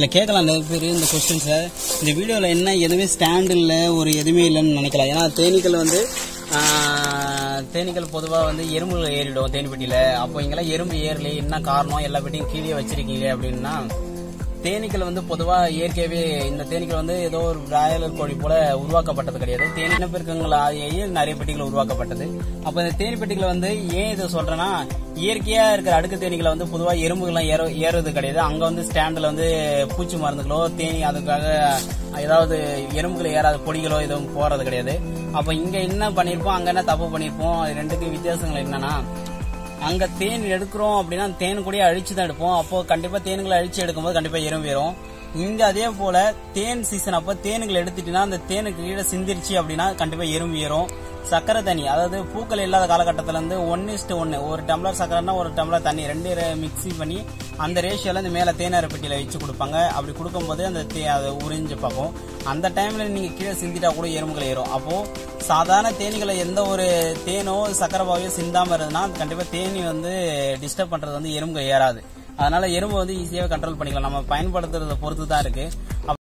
கேட்கலாம் நிறைய பேர் இந்த கொஸ்டின்ஸை இந்த வீடியோவில் என்ன எதுவுமே ஸ்டாண்ட் இல்லை ஒரு எதுவுமே இல்லைன்னு நினைக்கலாம் ஏன்னா தேனீக்கள் வந்து ஆஹ், தேனீக்கள் பொதுவாக வந்து எறும்புகள் ஏறிடும் தேனிப்பெட்டியில் அப்போ இங்கெல்லாம் எறும்பு ஏறல என்ன காரணம் எல்லா பெட்டியும் கீழே வச்சிருக்கீங்களே அப்படின்னா தேனீக்கள் வந்து பொதுவாக இயற்கையாகவே இந்த தேனீக்கள் வந்து ஏதோ ஒரு பிராய்லர் கோழி போல உருவாக்கப்பட்டது கிடையாது தேனி இனப்பெருக்கங்களாலேயே நிறைய பெட்டிகள் உருவாக்கப்பட்டது அப்போ இந்த தேனி பெட்டிகளை வந்து ஏன் இதை சொல்றேன்னா இயற்கையா இருக்கிற அடுக்கு தேனீகளை வந்து பொதுவாக எறும்புகள்லாம் ஏற ஏறுறது கிடையாது அங்க வந்து ஸ்டாண்டில் வந்து பூச்சி மருந்துகளோ தேனி அதுக்காக ஏதாவது எறும்புகள் ஏறாத பொடிகளோ எதுவும் போறது கிடையாது அப்போ இங்க என்ன பண்ணியிருப்போம் அங்க என்ன தப்பு பண்ணியிருப்போம் அது ரெண்டுக்கும் வித்தியாசங்கள் என்னன்னா அங்க தேன் எடுக்கிறோம் அப்படின்னா தேன் கூட அழிச்சு தான் எடுப்போம் அப்போ கண்டிப்பா தேன்களை அழிச்சு எடுக்கும்போது கண்டிப்பா எறும்பு ஏறும் இங்க அதே போல தேன் சீசன் அப்போ தேனுகள் எடுத்துட்டீங்கன்னா அந்த தேனுக்கு கீழே சிந்திருச்சு அப்படின்னா கண்டிப்பா எறும்பு ஏறும் சக்கரை தண்ணி அதாவது பூக்கள் இல்லாத காலகட்டத்தில் வந்து ஒன் இஸ்டு ஒன்று ஒரு டம்ளர் சக்கரைன்னா ஒரு டம்ளர் தண்ணி ரெண்டு மிக்ஸி பண்ணி அந்த ரேஷியோல இந்த மேலே தேனார பெட்டியில் வச்சு கொடுப்பாங்க அப்படி கொடுக்கும்போது அந்த தே அதை உறிஞ்சு பார்க்கும் அந்த டைம்ல நீங்க கீழே சிந்திட்டா கூட எறும்புகள் ஏறும் அப்போ சாதாரண தேனீகளை எந்த ஒரு தேனோ சக்கரை பாவையோ சிந்தாம இருந்ததுன்னா கண்டிப்பா தேனி வந்து டிஸ்டர்ப் பண்றது வந்து எறும்புகள் ஏறாது அதனால எறும்பு வந்து ஈஸியாவே கண்ட்ரோல் பண்ணிக்கலாம் நம்ம பயன்படுத்துறத பொறுத்து தான் இருக்கு